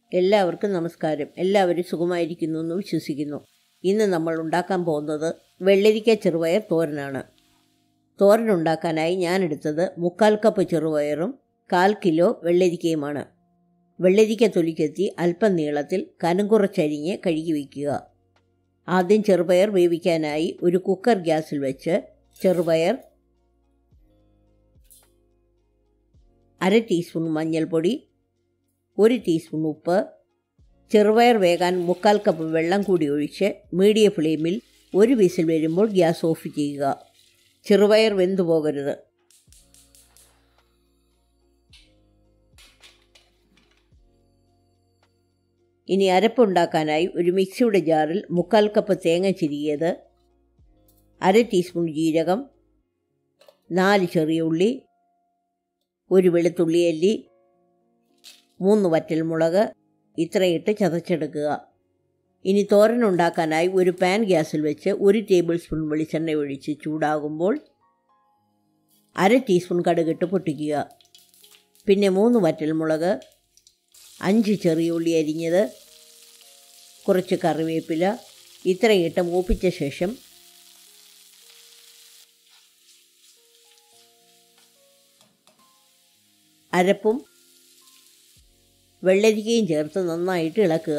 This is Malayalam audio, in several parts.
എല്ലാവർക്കും നമസ്കാരം എല്ലാവരും സുഖമായിരിക്കുന്നു എന്ന് വിശ്വസിക്കുന്നു ഇന്ന് നമ്മൾ ഉണ്ടാക്കാൻ പോകുന്നത് വെള്ളരിക്ക ചെറുപയർ തോരനാണ് തോരൻ ഉണ്ടാക്കാനായി ഞാൻ എടുത്തത് മുക്കാൽ കപ്പ് ചെറുപയറും കാൽ കിലോ വെള്ളരിക്കയുമാണ് വെള്ളരിക്ക തൊലിക്കെത്തി അല്പം നീളത്തിൽ കനം കുറച്ചരിഞ്ഞ് കഴുകി വയ്ക്കുക ആദ്യം ചെറുപയർ വേവിക്കാനായി ഒരു കുക്കർ ഗ്യാസിൽ വെച്ച് ചെറുപയർ അര ടീസ്പൂൺ മഞ്ഞൾപ്പൊടി ഒരു ടീസ്പൂൺ ഉപ്പ് ചെറുപയർ വേകാൻ മുക്കാൽ കപ്പ് വെള്ളം കൂടി ഒഴിച്ച് മീഡിയം ഫ്ലെയിമിൽ ഒരു വിസിൽ വരുമ്പോൾ ഗ്യാസ് ഓഫ് ചെയ്യുക ചെറുപയർ വെന്തു പോകരുത് ഇനി അരപ്പുണ്ടാക്കാനായി ഒരു മിക്സിയുടെ ജാറിൽ മുക്കാൽ കപ്പ് തേങ്ങ ചിരിയത് അര ടീസ്പൂൺ ജീരകം നാല് ചെറിയ ഉള്ളി ഒരു വെളുത്തുള്ളി അല്ലി മൂന്ന് വറ്റൽമുളക് ഇത്രയിട്ട് ചതച്ചെടുക്കുക ഇനി തോരൻ ഉണ്ടാക്കാനായി ഒരു പാൻ ഗ്യാസിൽ വെച്ച് ഒരു ടേബിൾ സ്പൂൺ വെളിച്ചെണ്ണ ഒഴിച്ച് ചൂടാകുമ്പോൾ അര ടീസ്പൂൺ കടുകിട്ട് പൊട്ടിക്കുക പിന്നെ മൂന്ന് വറ്റൽമുളക് അഞ്ച് ചെറിയ ഉള്ളി അരിഞ്ഞത് കുറച്ച് കറിവേപ്പില ഇത്രയിട്ട് മൂപ്പിച്ച ശേഷം അരപ്പും വെള്ളരിക്കയും ചേർത്ത് നന്നായിട്ട് ഇളക്കുക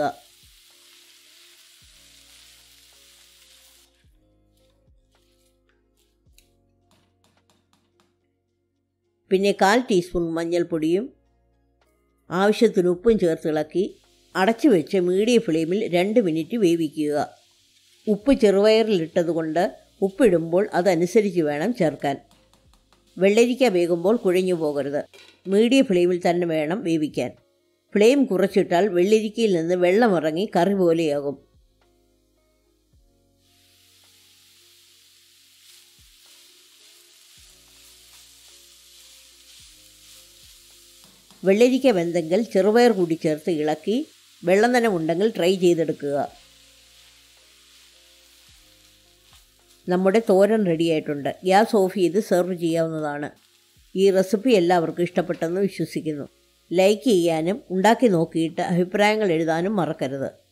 പിന്നെ കാൽ ടീസ്പൂൺ മഞ്ഞൾപ്പൊടിയും ആവശ്യത്തിന് ഉപ്പും ചേർത്ത് ഇളക്കി അടച്ചു വെച്ച് മീഡിയം ഫ്ലെയിമിൽ രണ്ട് മിനിറ്റ് വേവിക്കുക ഉപ്പ് ചെറുപയറിലിട്ടതുകൊണ്ട് ഉപ്പിടുമ്പോൾ അതനുസരിച്ച് വേണം ചേർക്കാൻ വെള്ളരിക്ക വേകുമ്പോൾ കുഴഞ്ഞു പോകരുത് മീഡിയം ഫ്ലെയിമിൽ തന്നെ വേണം വേവിക്കാൻ ഫ്ലെയിം കുറച്ചിട്ടാൽ വെള്ളരിക്കയിൽ നിന്ന് വെള്ളമിറങ്ങി കറി പോലെയാകും വെള്ളരിക്ക വെന്തെങ്കിൽ ചെറുപയർ കൂടി ചേർത്ത് ഇളക്കി വെള്ളം തന്നെ ഉണ്ടെങ്കിൽ ട്രൈ ചെയ്തെടുക്കുക നമ്മുടെ തോരൻ റെഡിയായിട്ടുണ്ട് ഗ്യാസ് ഓഫ് ചെയ്ത് സെർവ് ചെയ്യാവുന്നതാണ് ഈ റെസിപ്പി എല്ലാവർക്കും ഇഷ്ടപ്പെട്ടെന്ന് വിശ്വസിക്കുന്നു ലൈക്ക് ചെയ്യാനും ഉണ്ടാക്കി നോക്കിയിട്ട് അഭിപ്രായങ്ങൾ എഴുതാനും മറക്കരുത്